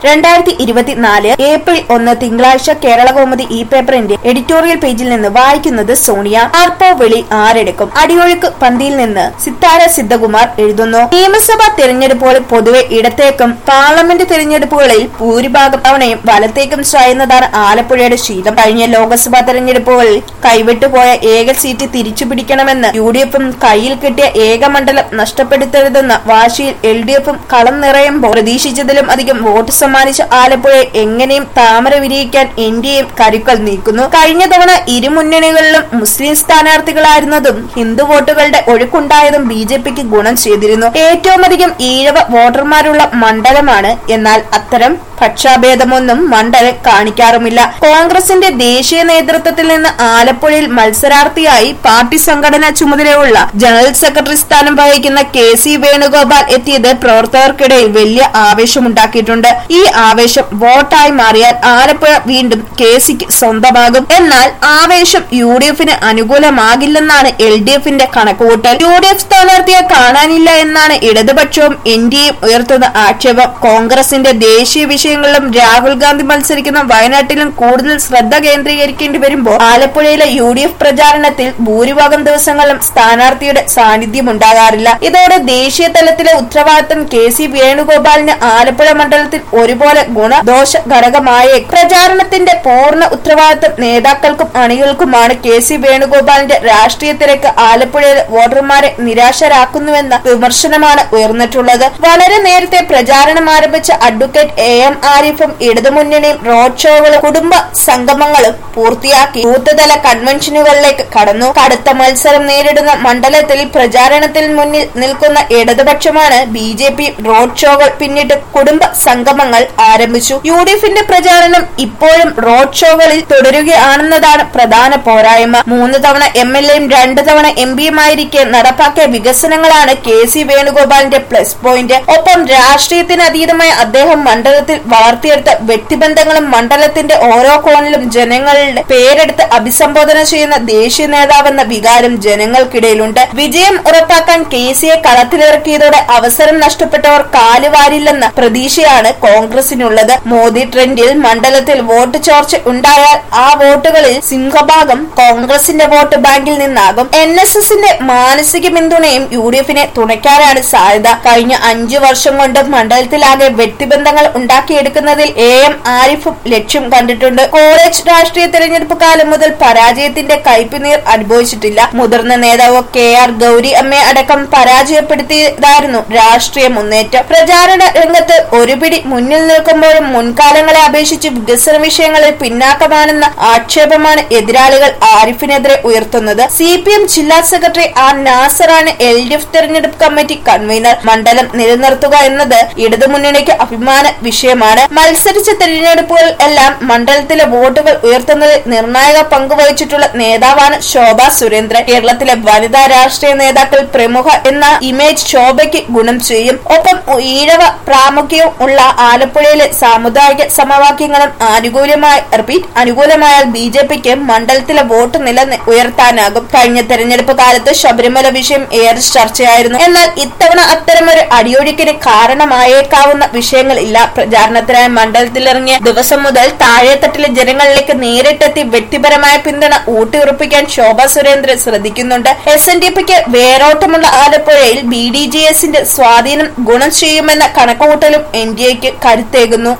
രണ്ടായിരത്തി ഇരുപത്തിനാല് ഏപ്രിൽ ഒന്ന് തിങ്കളാഴ്ച കേരളകൗമുദി ഈ പേപ്പറിന്റെ എഡിറ്റോറിയൽ പേജിൽ നിന്ന് വായിക്കുന്നത് സോണിയ ആർപ്പോ വിളി ആരെടുക്കും അടിയൊഴുക്ക് പന്തിയിൽ നിന്ന് സിത്താര സിദ്ധകുമാർ എഴുതുന്നു നിയമസഭാ തെരഞ്ഞെടുപ്പുകളിൽ പൊതുവെ ഇടത്തേക്കും പാർലമെന്റ് തെരഞ്ഞെടുപ്പുകളിൽ ഭൂരിഭാഗം തവണയും വലത്തേക്കും ചായുന്നതാണ് ആലപ്പുഴയുടെ ശീലം കഴിഞ്ഞ ലോക്സഭാ തെരഞ്ഞെടുപ്പുകളിൽ കൈവിട്ടുപോയ ഏക സീറ്റ് തിരിച്ചു പിടിക്കണമെന്ന് യു ഡി എഫും കയ്യിൽ കിട്ടിയ ഏക മണ്ഡലം നഷ്ടപ്പെടുത്തരുതെന്ന വാശിയിൽ എൽ ഡി എഫും കളം നിറയുമ്പോൾ പ്രതീക്ഷിച്ചതിലും അധികം വോട്ട് സമ്മാനിച്ച ആലപ്പുഴയെ എങ്ങനെയും താമര വിരിയിക്കാൻ എൻ ഡി എയും കരുക്കൾ നീക്കുന്നു കഴിഞ്ഞ തവണ ഇരു മുന്നണികളിലും മുസ്ലിം സ്ഥാനാർത്ഥികളായിരുന്നതും ഹിന്ദു വോട്ടുകളുടെ ഒഴുക്കുണ്ടായതും ബി ജെ പിക്ക് ഗുണം ചെയ്തിരുന്നു ഏറ്റവും അധികം ഈഴവ വോട്ടർമാരുള്ള മണ്ഡലമാണ് എന്നാൽ അത്തരം പക്ഷാഭേദമൊന്നും മണ്ഡലം കാണിക്കാറുമില്ല കോൺഗ്രസിന്റെ ദേശീയ നേതൃത്വത്തിൽ നിന്ന് ആലപ്പുഴയിൽ മത്സരാർത്ഥിയായി പാർട്ടി സംഘടനാ ചുമതലയുള്ള ജനറൽ സെക്രട്ടറി സ്ഥാനം വഹിക്കുന്ന കെ സി വേണുഗോപാൽ എത്തിയത് പ്രവർത്തകർക്കിടയിൽ വലിയ ആവേശമുണ്ടാക്കിയിട്ടുണ്ട് ഈ ആവേശം വോട്ടായി മാറിയാൽ ആലപ്പുഴ വീണ്ടും കെ സിക്ക് സ്വന്തമാകും എന്നാൽ ആവേശം യു ഡി എഫിന് അനുകൂലമാകില്ലെന്നാണ് എൽ ഡി എഫിന്റെ കണക്കുകൂട്ടൽ യു ഡി എഫ് സ്ഥാനാർത്ഥിയെ കാണാനില്ല എന്നാണ് ഇടതുപക്ഷവും എൻ ഡി എയും ഉയർത്തുന്ന ആക്ഷേപം കോൺഗ്രസിന്റെ ദേശീയ വിഷയങ്ങളിലും രാഹുൽ ഗാന്ധി മത്സരിക്കുന്ന വയനാട്ടിലും കൂടുതൽ ശ്രദ്ധ കേന്ദ്രീകരിക്കേണ്ടി വരുമ്പോൾ ആലപ്പുഴയിലെ യു ഡി എഫ് പ്രചാരണത്തിൽ ഭൂരിഭാഗം ദിവസങ്ങളിലും സ്ഥാനാർത്ഥിയുടെ സാന്നിധ്യം ഉണ്ടാകാറില്ല ഇതോടെ ദേശീയ തലത്തിലെ ഉത്തരവാദിത്തം കെ സി വേണുഗോപാലിന് ആലപ്പുഴ മണ്ഡലത്തിൽ ഒരുപോലെ ഗുണദോഷ ഘടകമായ പ്രചാരണത്തിന്റെ പൂർണ്ണ ഉത്തരവാദിത്തം നേതാക്കൾക്കും അണികൾക്കുമാണ് കെ സി വേണുഗോപാലിന്റെ രാഷ്ട്രീയ തിരക്ക് ആലപ്പുഴയിലെ വോട്ടർമാരെ നിരാശരാക്കുന്നുവെന്ന വിമർശനമാണ് ഉയർന്നിട്ടുള്ളത് വളരെ നേരത്തെ പ്രചാരണം ആരംഭിച്ച അഡ്വക്കേറ്റ് എ എം ആരിഫും ഇടതുമുന്നണിയും റോഡ് ഷോകളും കുടുംബ സംഗമങ്ങളും പൂർത്തിയാക്കി ബൂത്ത് തല കൺവെൻഷനുകളിലേക്ക് കടന്നു കടുത്ത മത്സരം നേരിടുന്ന മണ്ഡലത്തിൽ പ്രചാരണത്തിൽ മുന്നിൽ നിൽക്കുന്ന ഇടതുപക്ഷമാണ് ബി ജെ പി റോഡ് ഷോകൾ പിന്നിട്ട് കുടുംബ സംഗമങ്ങൾ ആരംഭിച്ചു യു ഡി എഫിന്റെ പ്രചാരണം ഇപ്പോഴും റോഡ് ഷോകളിൽ തുടരുകയാണെന്നതാണ് പ്രധാന പോരായ്മ മൂന്ന് തവണ എം എൽ എയും രണ്ട് തവണ എം പിയുമായിരിക്കെ നടപ്പാക്കിയ വികസനങ്ങളാണ് കെ സി വേണുഗോപാലിന്റെ പ്ലസ് പോയിന്റ് ഒപ്പം രാഷ്ട്രീയത്തിന് അതീതമായി അദ്ദേഹം മണ്ഡലത്തിൽ വളർത്തിയെടുത്ത വ്യക്തിബന്ധങ്ങളും മണ്ഡലത്തിന്റെ ഓരോ കോണിലും ജനങ്ങളുടെ പേരെടുത്ത് അഭിസംബോധന ചെയ്യുന്ന ദേശീയ നേതാവെന്ന വികാരം ജനങ്ങൾക്കിടയിലുണ്ട് വിജയം ഉറപ്പാക്കാൻ കെ സിയെ കളത്തിലിറക്കിയതോടെ അവസരം നഷ്ടപ്പെട്ടവർ കാലുവാരില്ലെന്ന പ്രതീക്ഷയാണ് കോൺഗ്രസിനുള്ളത് മോദി ട്രെൻഡിൽ മണ്ഡലത്തിൽ വോട്ട് ചോർച്ച ഉണ്ടായാൽ ആ വോട്ടുകളിൽ സിംഹഭാഗം കോൺഗ്രസിന്റെ വോട്ട് ബാങ്കിൽ നിന്നാകും എൻ എസ് എസിന്റെ മാനസിക പിന്തുണയും യു ഡി എഫിനെ തുണയ്ക്കാനാണ് സാധ്യത കഴിഞ്ഞ അഞ്ചു വർഷം കൊണ്ട് മണ്ഡലത്തിലാകെ വ്യക്തിബന്ധങ്ങൾ ഉണ്ടാക്കിയെടുക്കുന്നതിൽ എ എം ആരിഫും ലക്ഷ്യം കണ്ടിട്ടുണ്ട് കോളേജ് രാഷ്ട്രീയ തെരഞ്ഞെടുപ്പ് കാലം മുതൽ പരാജയത്തിന്റെ കയ്പുനീർ അനുഭവിച്ചിട്ടില്ല മുതിർന്ന നേതാവ് കെ ആർ ഗൌരി അമ്മയെ അടക്കം പരാജയപ്പെടുത്തിയതായിരുന്നു രാഷ്ട്രീയ മുന്നേറ്റം പ്രചാരണ രംഗത്ത് ഒരു പിടി മുന്നിൽ നിൽക്കുമ്പോഴും മുൻകാലങ്ങളെ അപേക്ഷിച്ച് വികസന വിഷയങ്ങളിൽ പിന്നാക്കമാണെന്ന ആക്ഷേപമാണ് എതിരാളികൾ ആരിഫിനെതിരെ ഉയർത്തുന്നത് സി പി എം ജില്ലാ സെക്രട്ടറി ആർ നാസറാണ് എൽ ഡി എഫ് തെരഞ്ഞെടുപ്പ് കമ്മിറ്റി കൺവീനർ മണ്ഡലം നിലനിർത്തുക എന്നത് ഇടതുമുന്നണിക്ക് അഭിമാന വിഷയമാണ് മത്സരിച്ച തെരഞ്ഞെടുപ്പുകൾ എല്ലാം മണ്ഡലത്തിലെ വോട്ടുകൾ ഉയർത്തുന്നതിൽ നിർണായക പങ്കുവഹിച്ചിട്ടുള്ള നേതാവാണ് ശോഭ സുരേന്ദ്രൻ കേരളത്തിലെ വനിതാ രാഷ്ട്രീയ നേതാക്കൾ പ്രമുഖ എന്ന ഇമേജ് ശോഭയ്ക്ക് ഗുണം ചെയ്യും ഒപ്പം ഈഴവ പ്രാമുഖ്യവും ഉള്ള ആലപ്പുഴയിലെ സാമുദായിക സമവാക്യങ്ങളും അനുകൂലമായി റിപ്പീറ്റ് അനുകൂലമായാൽ ബി ജെ പിക്ക് മണ്ഡലത്തിലെ വോട്ട് നില ഉയർത്താനാകും കഴിഞ്ഞ തെരഞ്ഞെടുപ്പ് കാലത്ത് ശബരിമല വിഷയം ഏറെ ചർച്ചയായിരുന്നു എന്നാൽ ഇത്തവണ അത്തരമൊരു അടിയൊഴുക്കിന് കാരണമായേക്കാവുന്ന വിഷയങ്ങളില്ല പ്രചാരണത്തിനായി മണ്ഡലത്തിലിറങ്ങിയ ദിവസം മുതൽ താഴെത്തട്ടിലെ ജനങ്ങളിലേക്ക് നേരിട്ടെത്തി വ്യക്തിപരമായ പിന്തുണ ഊട്ടിയുറപ്പിക്കാൻ ശോഭ സുരേന്ദ്രൻ ശ്രദ്ധിക്കുന്നുണ്ട് എസ് എൻ ഡി പിക്ക് വേരോട്ടമുള്ള ആലപ്പുഴയിൽ ബി ഡി ജെ എസിന്റെ സ്വാധീനം ഗുണം ചെയ്യുമെന്ന കണക്കുകൂട്ടലും എൻ ഡി എക്ക് കരുത്തേകുന്നു